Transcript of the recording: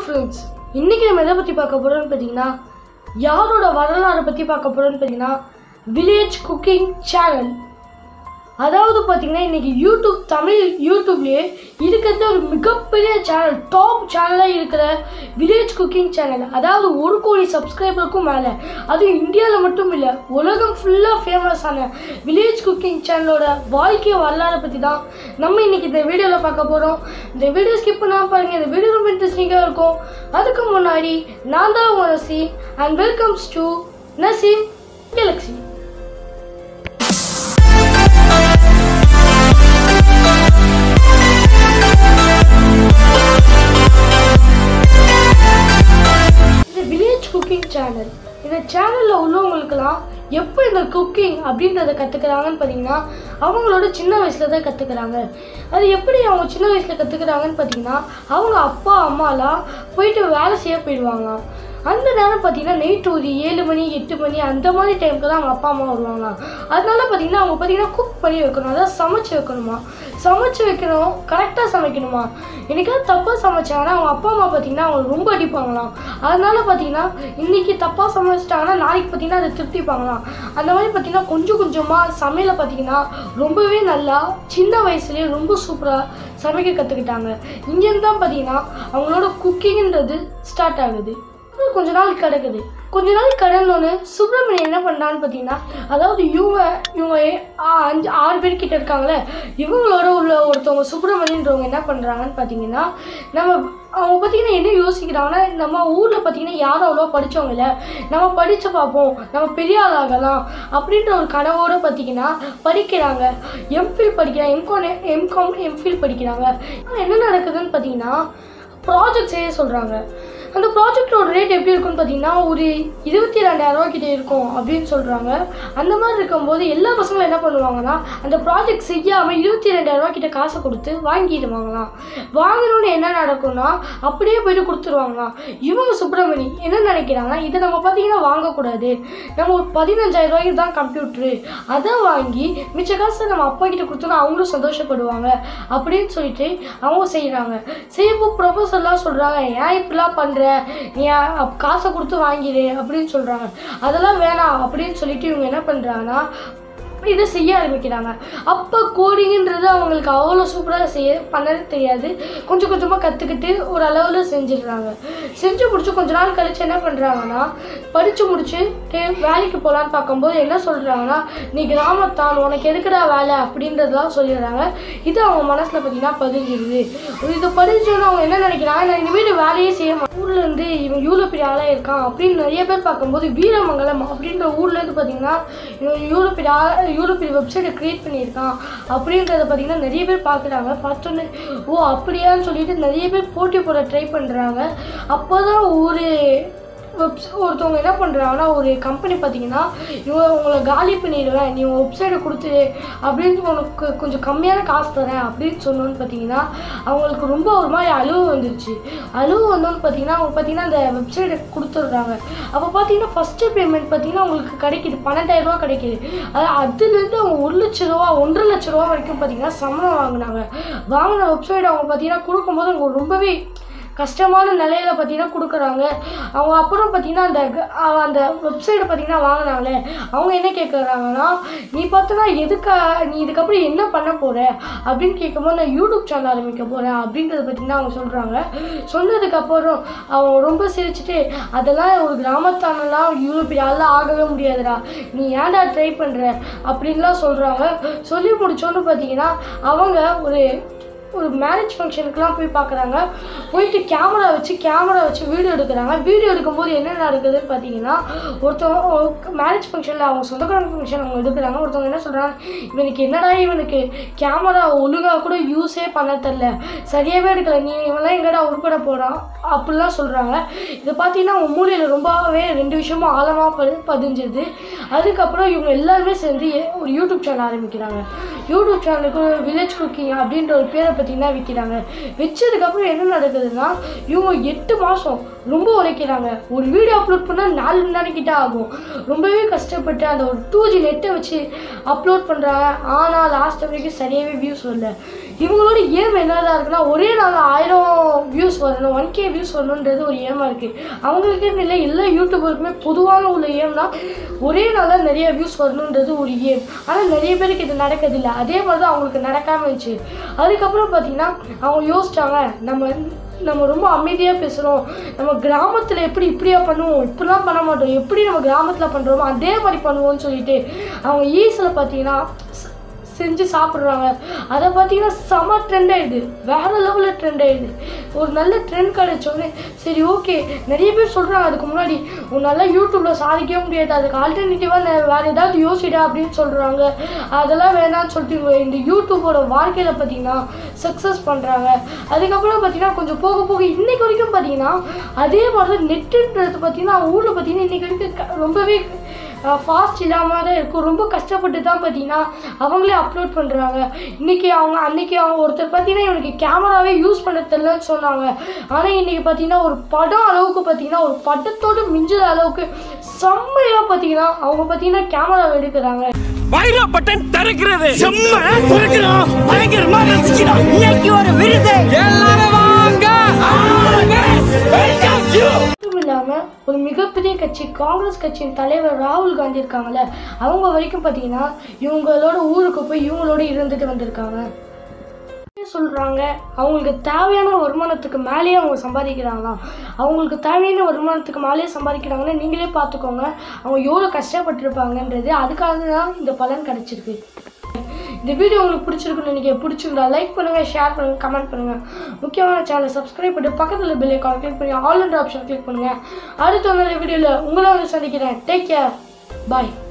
friends இன்னைக்கு நம்ம எதை பற்றி பார்க்க போகிறோம்னு பார்த்தீங்கன்னா யாரோட வரலாறை பற்றி பார்க்க போகிறோம்னு பார்த்தீங்கன்னா வில்லேஜ் குக்கிங் சேனல் அதாவது பார்த்தீங்கன்னா இன்னைக்கு யூடியூப் தமிழ் யூடியூப்லேயே இருக்கிறது ஒரு மிகப்பெரிய சேனல் டாப் சேனலாக இருக்கிற வில்லேஜ் குக்கிங் சேனல் அதாவது ஒரு கோடி சப்ஸ்கிரைபருக்கும் மேலே அதுவும் இந்தியாவில் மட்டும் இல்லை உலகம் ஃபுல்லாக ஃபேமஸான வில்லேஜ் குக்கிங் சேனலோட வாழ்க்கை வரலாறை பற்றி தான் நம்ம இன்னைக்கு இந்த வீடியோவில் பார்க்க போகிறோம் இந்த வீடியோ ஸ்கிப் பண்ணாமல் பாருங்கள் இந்த வீடியோ ரொம்ப இன்ட்ரெஸ்டிங்காக இருக்கும் அதுக்கு முன்னாடி நான் தான் உங்கள் Naseem and welcomes to Naseem Galaxy இந்த வில்லேஜ் குக்கிங் சேனல் இந்த சேனலில் உள்ளவங்களுக்கெல்லாம் எப்போ இந்த குக்கிங் அப்படின்றத கற்றுக்குறாங்கன்னு பார்த்தீங்கன்னா அவங்களோட சின்ன வயசில் தான் கற்றுக்குறாங்க அது எப்படி அவங்க சின்ன வயசில் கற்றுக்குறாங்கன்னு பார்த்தீங்கன்னா அவங்க அப்பா அம்மாலாம் போயிட்டு வேலை செய்ய போயிடுவாங்களாம் அந்த நேரம் பார்த்தீங்கன்னா நைட் ஒரு ஏழு மணி எட்டு மணி அந்த மாதிரி டைமுக்கு தான் அவங்க அப்பா அம்மா வருவாங்களாம் அதனால பார்த்தீங்கன்னா அவங்க பார்த்தீங்கன்னா குக் பண்ணி வைக்கணும் அதாவது சமைச்சு வைக்கணுமா சமைச்சு வைக்கணும் கரெக்டாக சமைக்கணுமா என்னைக்காவது தப்பாக சமைச்சாங்கன்னா அவங்க அப்பா அம்மா பார்த்தீங்கன்னா அவங்க ரொம்ப அடிப்பாங்களாம் அதனால பார்த்தீங்கன்னா இன்னைக்கு தப்பாக சமைச்சிட்டாங்கன்னா நாளைக்கு பார்த்தீங்கன்னா அதை திருத்திப்பாங்களாம் அந்த மாதிரி பார்த்தீங்கன்னா கொஞ்சம் கொஞ்சமாக சமையலை பார்த்தீங்கன்னா ரொம்பவே நல்லா சின்ன வயசுலேயே ரொம்ப சூப்பராக சமைக்க கற்றுக்கிட்டாங்க இங்கேருந்து தான் பார்த்தீங்கன்னா அவங்களோட குக்கிங்ன்றது ஸ்டார்ட் ஆகுது அப்புறம் கொஞ்ச நாள் கிடக்குது கொஞ்ச நாள் கடந்தோன்னு சுப்பிரமணியன் என்ன பண்ணான்னு பார்த்தீங்கன்னா அதாவது இவங்க இவங்க ஏ- ஆ- அஞ்சு ஆறு பேர் கிட்ட இருக்காங்களே இவங்களோட உள்ள ஒருத்தவங்க சுப்பிரமணியன்றவங்க என்ன பண்ணுறாங்கன்னு பார்த்தீங்கன்னா நம்ம அவங்க பார்த்தீங்கன்னா என்ன யோசிக்கிறாங்கன்னா நம்ம ஊரில் பார்த்தீங்கன்னா யாரும் அவ்வளோ படிச்சவங்க இல்லை நம்ம படித்து பார்ப்போம் நம்ம பெரிய ஆள் ஆகலாம் அப்படின்ற ஒரு கனவோடு பார்த்தீங்கன்னா படிக்கிறாங்க எம்ஃபில் படிக்கிறாங்க எம்காம் எம்காம் எம்ஃபில் படிக்கிறாங்க ஆனா என்ன நடக்குதுன்னு பார்த்தீங்கன்னா ப்ராஜெக்ட் செய்ய சொல்கிறாங்க அந்த ப்ராஜெக்டோட ரேட் எப்படி இருக்கும்னு பார்த்தீங்கன்னா ஒரு இருபத்தி ரெண்டாயிரம் ரூபா கிட்ட இருக்கும் அப்படின்னு சொல்கிறாங்க அந்த மாதிரி இருக்கும்போது எல்லா பசங்களும் என்ன பண்ணுவாங்கன்னா அந்த ப்ராஜெக்ட் செய்யாமல் இருபத்தி ரெண்டாயிரம் ரூபா கிட்ட காசை கொடுத்து வாங்கிடுவாங்களாம் வாங்கணும்னு என்ன நடக்கும்னா அப்படியே போயிட்டு கொடுத்துருவாங்களாம் இவங்க சுப்பிரமணி என்ன நினைக்கிறாங்கன்னா இதை நம்ம பார்த்தீங்கன்னா வாங்கக்கூடாது நம்ம ஒரு பதினஞ்சாயிரம் ரூபாய்க்கு தான் கம்ப்யூட்ரு அதை வாங்கி மிச்ச காசை நம்ம அப்பா கிட்ட கொடுத்தோன்னா அவங்களும் சந்தோஷப்படுவாங்க அப்படின்னு சொல்லிட்டு அவங்க செய்கிறாங்க செய்யப்போ ப்ரொஃபஸர்லாம் சொல்கிறாங்க ஏன் இப்படிலாம் பண்ணுற நீ அப்- காசை கொடுத்து வாங்கிடு அப்படின்னு சொல்கிறாங்க அதெல்லாம் வேணாம் அப்படின்னு சொல்லிட்டு இவங்க என்ன பண்ணுறாங்கன்னா இதை செய்ய ஆரம்பிக்கிறாங்க அப்போ கோடிங்ன்றது அவங்களுக்கு அவ்வளோ சூப்பராக செய்ய பண்ண தெரியாது கொஞ்சம் கொஞ்சமாக கற்றுக்கிட்டு ஒரு அளவில் செஞ்சிடுறாங்க செஞ்சு முடிச்சு கொஞ்ச நாள் கழிச்சு என்ன பண்ணுறாங்கன்னா படித்து முடிச்சு டே- வேலைக்கு போகலான்னு பார்க்கும்போது என்ன சொல்கிறாங்கன்னா நீ கிராமத்தான் உனக்கு எதுக்குடா வேலை அப்படின்றதெல்லாம் சொல்லிடுறாங்க இது அவங்க மனசில் பார்த்தீங்கன்னா பதிஞ்சிருது இதை பதிஞ்சோன்னு அவங்க என்ன நினைக்கிறாங்க நான் இனிமேல் வேலையே செய்ய மாட்டேன் ஊர்ல இருந்து இவன் இவ்வளோ பெரிய ஆளாக இருக்கான் அப்படின்னு நிறைய பேர் பார்க்கும்போது வீரமங்கலம் அப்படின்ற ஊர்ல இருந்து பார்த்தீங்கன்னா இவன் இவ்வளோ பெரிய ஆ- இவ்வளோ பெரிய வெப்சைட்டை க்ரியேட் பண்ணியிருக்கான் அப்படின்றத பார்த்தீங்கன்னா நிறைய பேர் பார்க்குறாங்க பார்த்தோன்னே ஓ அப்படியான்னு சொல்லிட்டு நிறைய பேர் போட்டி போட ட்ரை பண்ணுறாங்க அப்போ தான் ஒரு வெப்ஸ் ஒருத்தவங்க என்ன பண்ணுறாங்கன்னா ஒரு கம்பெனி பார்த்தீங்கன்னா இவன் உங்களை காலி பண்ணிடுவேன் நீ உன் வெப்சைட்டை கொடுத்துரு அப்படின்னு உனக்கு கொஞ்சம் கம்மியான காசு தரேன் அப்படின்னு சொன்னோன்னு பார்த்தீங்கன்னா அவங்களுக்கு ரொம்ப ஒரு மாதிரி அழுவு வந்துருச்சு அழுவு வந்தோன்னு பார்த்தீங்கன்னா அவங்க பார்த்தீங்கன்னா அந்த வெப்சைட்டை கொடுத்துட்றாங்க அப்போ பார்த்தீங்கன்னா ஃபஸ்ட்டு பேமெண்ட் பார்த்தீங்கன்னா அவங்களுக்கு கிடைக்குது பன்னெண்டாயிரம் ரூபா கிடைக்குது அது அதுலேருந்து அவங்க ஒரு லட்ச ரூபா ஒன்றரை லட்ச ரூபா வரைக்கும் பார்த்தீங்கன்னா சம்பளம் வாங்கினாங்க வாங்கின வெப்சைட் அவங்க பார்த்தீங்கன்னா கொடுக்கும்போது அவங்க ரொம்பவே கஷ்டமான நிலையில பார்த்தீங்கன்னா கொடுக்குறாங்க அவங்க அப்புறம் பார்த்தீங்கன்னா அந்த க- அஹ் அந்த வெப்சைட்டை பார்த்தீங்கன்னா வாங்கினாங்களே அவங்க என்ன கேட்குறாங்கன்னா நீ பார்த்தனா எதுக்கா நீ இதுக்கப்புறம் என்ன பண்ண போற அப்படின்னு கேட்கும்போது நான் யூடியூப் சேனல் ஆரம்பிக்க போகிறேன் அப்படின்றத பார்த்தீங்கன்னா அவங்க சொல்கிறாங்க சொன்னதுக்கப்புறம் அவங்க ரொம்ப சிரிச்சுட்டு அதெல்லாம் ஒரு கிராமத்தானெல்லாம் இவ்வளோ பெரிய ஆளாக ஆகவே முடியாதுடா நீ ஏன்டா ட்ரை பண்ணுற அப்படின்லாம் சொல்கிறாங்க சொல்லி முடிச்சோன்னு பார்த்தீங்கன்னா அவங்க ஒரு ஒரு மேரேஜ் ஃபங்க்ஷனுக்குலாம் போய் பார்க்குறாங்க போயிட்டு கேமரா வச்சு கேமரா வச்சு வீடியோ எடுக்கிறாங்க வீடியோ எடுக்கும்போது என்ன நடக்குதுன்னு பார்த்தீங்கன்னா ஒருத்தவங்க மேரேஜ் ஃபங்க்ஷனில் அவங்க சொந்தக்காரங்க ஃபங்க்ஷன் அவங்க எடுக்கிறாங்க ஒருத்தவங்க என்ன சொல்கிறாங்க இவனுக்கு என்னடா இவனுக்கு கேமரா ஒழுங்காக கூட யூஸே பண்ண தெரில சரியாகவே எடுக்கல நீ இவெல்லாம் எங்கடா உட்பட போகிறான் அப்படிலாம் சொல்கிறாங்க இதை பார்த்தீங்கன்னா அவங்க மூலையில் ரொம்பவே ரெண்டு விஷயமும் ஆழமாக பதி பதிஞ்சிருது அதுக்கப்புறம் இவங்க எல்லாருமே சேர்ந்து எ- ஒரு யூடியூப் சேனல் ஆரம்பிக்கிறாங்க யூடியூப் சேனலுக்கு வில்லேஜ் குக்கிங் அப்படின்ற ஒரு பேரை பார்த்தீங்கன்னா விற்கிறாங்க வச்சதுக்கப்புறம் என்ன நடக்குதுன்னா இவங்க எட்டு மாதம் ரொம்ப உழைக்கிறாங்க ஒரு வீடியோ அப்லோட் பண்ணால் நாலு மணி நேரம் கிட்ட ஆகும் ரொம்பவே கஷ்டப்பட்டு அந்த ஒரு டூ ஜி நெட்டை வச்சு அப்லோட் பண்ணுறாங்க ஆனால் லாஸ்ட் வரைக்கும் சரியாகவே வியூஸ் வரல இவங்களோட ஏம் என்னதான் இருக்குன்னா ஒரே நாள் ஆயிரம் வியூஸ் வரணும் ஒன் கே வியூஸ் வரணுன்றது ஒரு ஏமா இருக்குது அவங்களுக்குன்னு இல்லை எல்லா யூடியூபருக்குமே பொதுவான உள்ள ஏம்னா ஒரே நாளில் நிறைய வியூஸ் வரணுன்றது ஒரு ஏம் ஆனால் நிறைய பேருக்கு இது நடக்கிறதில்ல அதே மாதிரி தான் அவங்களுக்கு நடக்காம இருந்துச்சு அதுக்கப்புறம் பார்த்தீங்கன்னா அவங்க யோசிச்சாங்க நம்ம நம்ம ரொம்ப அமைதியாக பேசுகிறோம் நம்ம கிராமத்தில் எப்படி இப்படியா பண்ணுவோம் இப்படிலாம் பண்ண மாட்டோம் எப்படி நம்ம கிராமத்தில் பண்ணுறோமோ அதே மாதிரி பண்ணுவோம்னு சொல்லிட்டு அவங்க ஈஸில் பார்த்தீங்கன்னா செ- செஞ்சு சாப்பிட்றாங்க அதை பார்த்தீங்கன்னா செம ட்ரெண்ட் ஆயிடுது வேற லெவலில் ட்ரெண்ட் ஆயிடுது ஒரு நல்ல ட்ரெண்ட் கிடைச்சோடனே சரி ஓகே நிறைய பேர் சொல்கிறாங்க அதுக்கு முன்னாடி உன்னால யூடியூப்பில் சாதிக்கவே முடியாது அதுக்கு ஆல்டர்னேட்டிவாக வேறு ஏதாவது யோசிடா அப்படின்னு சொல்கிறாங்க அதெல்லாம் வேணாம்னு சொல்லிட்டு இவங்க இந்த யூடியூபோட வாழ்க்கையில் பார்த்தீங்கன்னா சக்ஸஸ் பண்ணுறாங்க அதுக்கப்புறம் பார்த்தீங்கன்னா கொஞ்சம் போக போக இன்னைக்கு வரைக்கும் பார்த்தீங்கன்னா அதே மாதிரி தான் நெட்டுன்றது பார்த்தீங்கன்னா அவங்க ஊரில் பார்த்தீங்கன்னா இன்னைக்கு வரைக்கும் க- ரொம்பவே ஃபாஸ்ட் இல்லாமல் தான் இருக்கும் ரொம்ப கஷ்டப்பட்டு தான் பார்த்தீங்கன்னா அவங்களே அப்லோட் பண்ணுறாங்க இன்னைக்கு அவங்க அன்னைக்கு அவங்க ஒருத்தர் பார்த்தீங்கன்னா இவனுக்கு கேமராவே யூஸ் பண்ண தெரியலன்னு சொன்னாங்க ஆனால் இன்னைக்கு பார்த்தீங்கன்னா ஒரு படம் அளவுக்கு பார்த்தீங்கன்னா ஒரு படத்தோடு மிஞ்சுற அளவுக்கு செம்மையாக பார்த்தீங்கன்னா அவங்க பார்த்தீங்கன்னா கேமரா எடுக்கிறாங்க வைரா பட்டன் திறக்கிறது செம்ம திறக்கிறோம் பயங்கரமா ரசிக்கிறோம் இன்னைக்கு ஒரு விருது எல்லாரும் வாங்க வெல்கம் யூ மட்டும் இல்லாமல் ஒரு மிகப்பெரிய கட்சி காங்கிரஸ் கட்சியின் தலைவர் ராகுல் காந்தி இருக்காங்கல்ல அவங்க வரைக்கும் பார்த்தீங்கன்னா இவங்களோட ஊருக்கு போய் இவங்களோட இருந்துட்டு வந்திருக்காங்க சொல்கிறாங்க அவங்களுக்கு தேவையான வருமானத்துக்கு மேலேயே அவங்க சம்பாதிக்கிறாங்களாம் அவங்களுக்கு தேவையான வருமானத்துக்கு மேலேயே சம்பாதிக்கிறாங்கன்னா நீங்களே பார்த்துக்கோங்க அவங்க எவ்வளோ கஷ்டப்பட்டிருப்பாங்கன்றது அதுக்காக தான் இந்த பலன் கிடைச்சிருக்கு இந்த வீடியோ உங்களுக்கு பிடிச்சிருக்குன்னு நினைக்கிறேன் பிடிச்சிருந்தா லைக் பண்ணுங்கள் ஷேர் பண்ணுங்கள் கமெண்ட் பண்ணுங்கள் முக்கியமான சேனலை சப்ஸ்கிரைப் பண்ணி பக்கத்தில் பெல் ஐக்கான் கிளிக் பண்ணி ஆல் ஆப்ஷன் கிளிக் பண்ணுங்கள் அடுத்த ஒரு நல்ல வீடியோவில் உங்களை வந்து சந்திக்கிறேன் டேக் கேர் பாய்